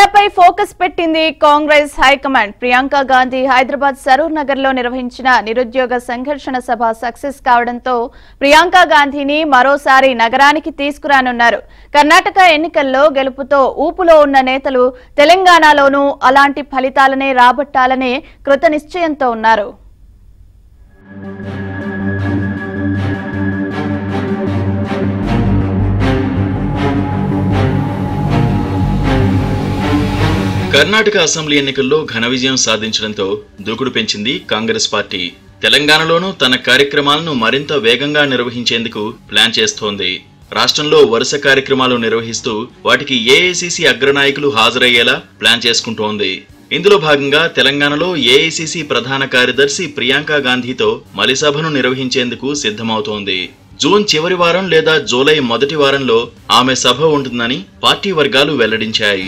తెరలపై focus పెట్టింది Congress high command Priyanka Gandhi Hyderabad Saroor Nagar లో నిర్వహించిన నిరుద్యోగ సంఘర్షణ సభ సక్సెస్ కావడంతో ప్రియాంక గాంధీని మరోసారి నగరానికి తీసుకురానున్నారు కర్ణాటక ఎన్నికల్లో గెలుపుతో ఊపులో ఉన్న నేతలు తెలంగాణలోనూ అలాంటి ఫలితాలనే రాబట్టాలనే కృత నిశ్చయంతో ఉన్నారు కర్ణాటక అసెంబ్లీ ఎన్నికల్లో ఘన విజయం సాధించడంతో దూకుడు పెంచింది కాంగ్రెస్ పార్టీ తెలంగాణలోనూ తన కార్యక్రమాలను మరింత వేగంగా నిర్వహించేందుకు ప్లాన్ చేస్తోంది రాష్ట్రంలో వరుస కార్యక్రమాలు నిర్వహిస్తూ వాటికి ఏఐసిసి అగ్రనాయకులు హాజరయ్యేలా ప్లాన్ చేసుకుంటోంది ఇందులో భాగంగా తెలంగాణలో ఏఐసిసి ప్రధాన కార్యదర్శి ప్రియాంక గాంధీతో మలి సభను నిర్వహించేందుకు సిద్ధమవుతోంది జూన్ చివరి వారం లేదా జూలై మొదటి వారంలో ఆమె సభ ఉంటుందని పార్టీ వర్గాలు వెల్లడించాయి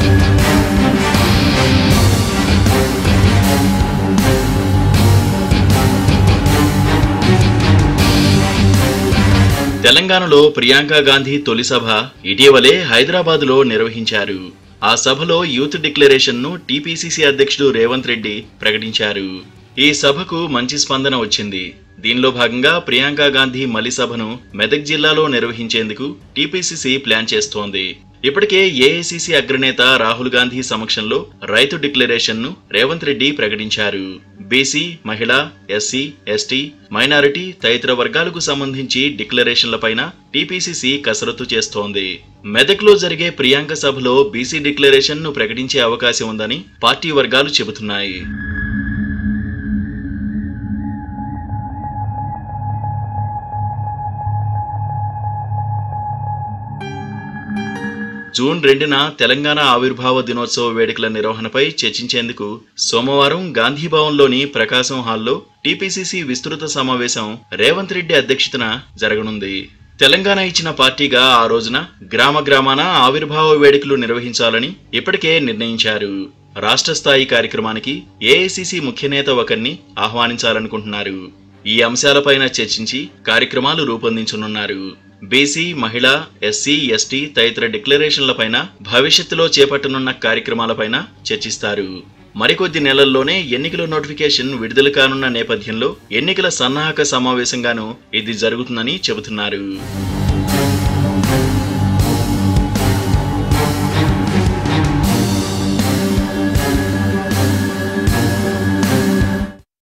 తెలంగాణలో ప్రియాంక గాంధీ తొలి సభ ఇటీవలే హైదరాబాదులో నిర్వహించారు ఆ సభలో యూత్ డిక్లరేషన్ ను టీపీసీసీ అధ్యక్షుడు రేవంత్ రెడ్డి ప్రకటించారు ఈ సభకు మంచి స్పందన వచ్చింది దీనిలో భాగంగా ప్రియాంక గాంధీ మలి సభను మెదక్ జిల్లాలో నిర్వహించేందుకు టీపీసీసీ ప్లాన్ చేస్తోంది ఇప్పటికే ఏఐసీసీ అగ్రనేత రాహుల్ గాంధీ సమక్షంలో రైతు డిక్లరేషన్ ను రేవంత్ రెడ్డి ప్రకటించారు బీసీ మహిళ ఎస్సీ ఎస్టీ మైనారిటీ తదితర వర్గాలకు సంబంధించి డిక్లరేషన్లపైన టీపీసీసీ కసరత్తు చేస్తోంది మెదక్లో జరిగే ప్రియాంక సభలో బీసీ డిక్లరేషన్ ను ప్రకటించే అవకాశం ఉందని పార్టీ వర్గాలు చెబుతున్నాయి జూన్ రెండున తెలంగాణ ఆవిర్భావ దినోత్సవ వేడుకల నిర్వహణపై చర్చించేందుకు సోమవారం గాంధీభవన్లోని ప్రకాశం హాల్లో టీపీసీసీ విస్తృత సమావేశం రేవంత్ రెడ్డి అధ్యక్షతన జరగనుంది తెలంగాణ ఇచ్చిన పార్టీగా ఆ రోజున గ్రామ గ్రామాన ఆవిర్భావ వేడుకలు నిర్వహించాలని ఇప్పటికే నిర్ణయించారు రాష్ట్ర స్థాయి కార్యక్రమానికి ఏఐసిసి ముఖ్య నేత ఒకరిని ఆహ్వానించాలనుకుంటున్నారు ఈ అంశాలపైన చర్చించి కార్యక్రమాలు రూపొందించనున్నారు బీసీ మహిళ ఎస్సీ ఎస్టీ తదితర డిక్లరేషన్లపైన భవిష్యత్తులో చేపట్టనున్న కార్యక్రమాలపైన చర్చిస్తారు మరికొద్ది నెలల్లోనే ఎన్నికల నోటిఫికేషన్ విడుదల కానున్న నేపథ్యంలో ఎన్నికల సన్నాహక సమావేశంగాను ఇది జరుగుతుందని చెబుతున్నారు